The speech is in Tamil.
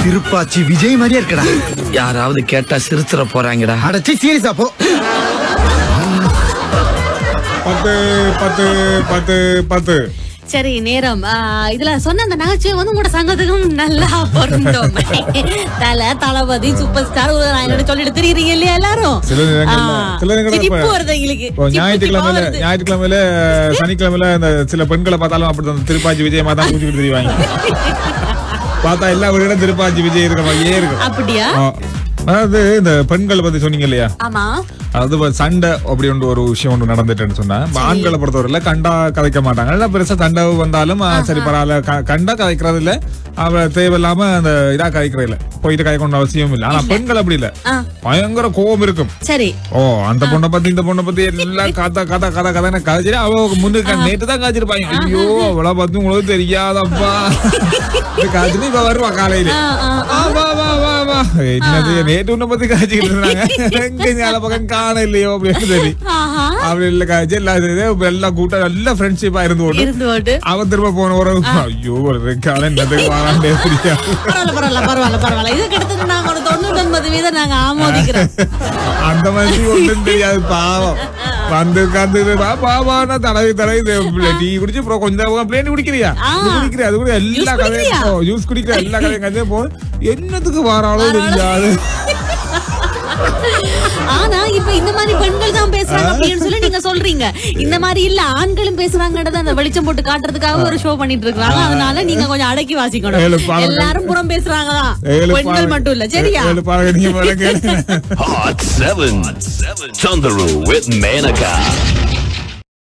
திருப்பாச்சி விஜய் மாதிரியே இருக்கடா யாராவது கேட்டா சிரிச்சிட போறாங்கடா அடச்சி சீரியஸா போ பத்து பத்து பத்து பத்து சரி நேரம் ஆ, இதுல சொன்ன அந்த நகைச்சுவை வந்து உங்களோட சங்கத்துக்கும் நல்லா பொருந்தும் தல தளபதி சூப்பர் ஸ்டார் உதயநாயகன் சொல்லிட்டு தெரியுறீங்க இல்லையா எல்லாரும் சில நேரங்கள்ல ஆ, சில நேரங்கள்ல சிரிப்பு இப்ப- வருது எங்களுக்கு இப்போ சிரிப்பு ஞாயிற்றுக்கிழமையில சிரிப்பா வருது. ஞாயிற்றுக்கிழமையில சனிக்கிழமையில இந்த சில பெண்களை பார்த்தாலும் அப்படி அந்த திருப்பாச்சி விஜயமா தான் கூட்டிட்டு தெரிவாங்க பார்த்தா எல்லா வீடும் திருப்பாச்சி விஜய் இருக்கிற மாதிரியே இருக்கும் அப்படியா ஆ. அதாவது இந்த பெண்களை பத்தி சொன்னீங்க இல்லையா ஆமா அது வ- சண்டை அப்படி ஒன்று ஒரு விஷயம் ஒன்று நடந்துட்டுன்னு சொன்னா இப்ப ஆண்களை பொறுத்தவரையில கண்டா கதைக்க மாட்டாங்க எல்லாம் பெருசா சண்டை வந்தாலும் ஆ, சரி பரவாயில்ல க- கண்டா கதைக்கிறது இல்ல அவ தேவையில்லாம அந்த இதா கதைக்கிறது இல்ல போயிட்டு கதைக்கணும் அவசியம் இல்ல ஆனா பெண்கள் அப்படி இல்ல ஆ. பயங்கர கோபம் இருக்கும் சரி ஓ அந்த பொண்ணை பத்தி இந்த பொண்ணை பத்தி எல்லாம் கதை கதை கதை கதை கதைச்சிட்டு அவ முன்னுக்கு நேற்று தான் காய்ச்சிருப்பாங்க ஐயோ அவளை பத்தி உங்களுக்கு தெரியாதப்பா காய்ச்சிட்டு இப்ப வருவா காலையில ஆ, ஆ, ஆ, வா வா வா வா என்னது நேற்று உன்னை பத்தி காய்ச்சிக்கிட்டு இருந்தாங்க எங்க ஞான பக்கம் காண இல்லையோ அப்படின்னு சரி ஆஹா அப்படி இல்ல காய்ச்சி எல்லாம் இது, எல்லாம் கூட்டம் நல்ல ஃப்ரெண்ட்ஷிப்பா இருந்து ஓடு இருந்து ஓட்டு அவன் திரும்ப போன ஒரு ஐயோ ஒரு காலம் என்னதுக்கு வாராண்டே தெரியாது பரவாயில்ல பரவாயில்ல பரவாயில்ல பரவாயில்ல இது கிட்டத்தட்ட நாங்க ஒரு தொண்ணூத்தி ஒன்பது வீதம் நாங்க ஆமோதிக்கிறோம் அந்த மாதிரி ஒண்ணும் தெரியாது பாவம் வந்து உட்கார்ந்து பாபானா தடவி தடவி டீ குடிச்சு அப்புறம் கொஞ்ச நேரம் பிளேன் குடிக்கிறியா ஆ. இது குடிக்கிறியா அது கூட எல்லா Juice குடிக்கிறியா? கதையும் ஜூஸ் குடிக்கிற எல்லா கதையும் கதையும் போ என்னத்துக்கு வாராளோ தெரியாது ஆனா இப்ப இந்த மாதிரி பெண்கள் தான் பேசுறாங்க அப்படின்னு சொல்லி நீங்க சொல்றீங்க இந்த மாதிரி இல்ல ஆண்களும் பேசுறாங்கன்றத அந்த வெளிச்சம் போட்டு காட்டுறதுக்காக ஒரு ஷோ பண்ணிட்டு இருக்காங்க அதனால நீங்க கொஞ்சம் அடக்கி ஏழு வாசிக்கணும் பாவங்கள். எல்லாரும் புறம் பேசுறாங்கதான் ஏழு பெண்கள் பாருங்க. மட்டும் இல்ல சரியா ஏழு பாருங்க நீங்க முதல்ல கேளுங்க Hot 7. Thunderu with Manaka.